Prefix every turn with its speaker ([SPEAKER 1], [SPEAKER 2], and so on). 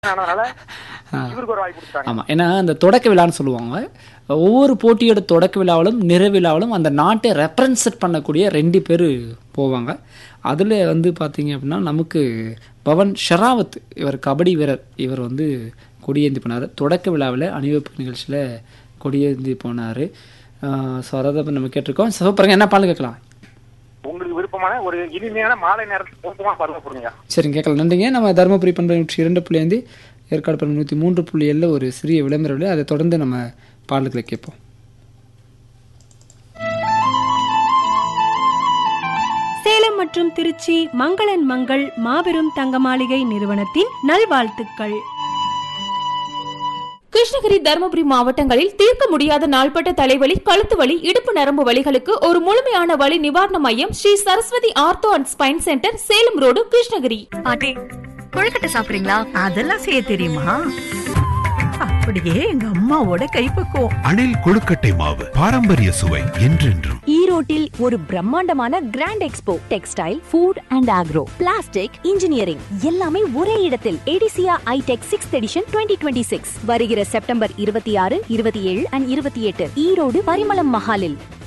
[SPEAKER 1] ஆனதுனால இவருக்கு ஒரு வாய்ப்பு கொடுத்தாங்க
[SPEAKER 2] ஆமாம் ஏன்னா அந்த தொடக்க விழான்னு சொல்லுவாங்க ஒவ்வொரு போட்டியோட தொடக்க விழாவிலும் நிற விழாவிலும் அந்த நாட்டை ரெப்ரசன்ட் பண்ணக்கூடிய ரெண்டு பேர் போவாங்க அதில் வந்து பார்த்தீங்க அப்படின்னா நமக்கு பவன் ஷெராவத் இவர் கபடி வீரர் இவர் வந்து கொடியேந்தி போனார் தொடக்க விழாவில் அணிவகுப்பு நிகழ்ச்சியில் கொடியேந்தி போனார் ஸோ அதை தான் நம்ம கேட்டிருக்கோம் சிவப்பரங்க என்ன பாடல் கேட்கலாம்
[SPEAKER 1] உங்களுக்கு விருப்பமான ஒரு இனிமையான மாலை நேரத்துக்கு விருப்பமா பருவ போறீங்க
[SPEAKER 2] சரிங்க கேட்கலாம் நன்றிங்க நம்ம தருமபுரி பண்பு நூற்றி இரண்டு புள்ளி ஐந்து ஏற்காடு பண்பு நூற்றி மூன்று புள்ளி ஏழில் ஒரு சிறிய விளம்பர விலை அதை தொடர்ந்து நம்ம பாடல்களை கேட்போம்
[SPEAKER 3] சேலம் மற்றும் திருச்சி மங்களன் மங்கள் மாபெரும் தங்க மாளிகை நிறுவனத்தின் நல்வாழ்த்துக்கள்
[SPEAKER 4] கிருஷ்ணகிரி தருமபுரி மாவட்டங்களில் தீர்க்க முடியாத நாள்பட்ட தலைவலி கழுத்து வலி இடுப்பு நரம்பு வலிகளுக்கு ஒரு முழுமையான வலி நிவாரண மையம் Shri Saraswati ortho and spine centre Salem road Krishnagiri
[SPEAKER 5] பாட்டி கொழுக்கட்டை சாப்பிடுறீங்களா
[SPEAKER 6] அதெல்லாம் செய்ய தெரியுமா அப்படியே எங்க அம்மாவோட கைப்பக்குவம்
[SPEAKER 7] அணில் கொழுக்கட்டை மாவு பாரம்பரிய சுவை என்றென்றும்
[SPEAKER 8] ஈரோட்டில் ஒரு பிரம்மாண்டமான grand expo textile food and agro plastic engineering எல்லாமே ஒரே இடத்தில் ஏடிசியா ஐடெக் sixth edition twenty twenty six வருகிற செப்டம்பர் இருபத்தி ஆறு இருபத்தி ஏழு அண்ட் இருபத்தி எட்டு ஈரோடு பரிமளம் மஹாலில்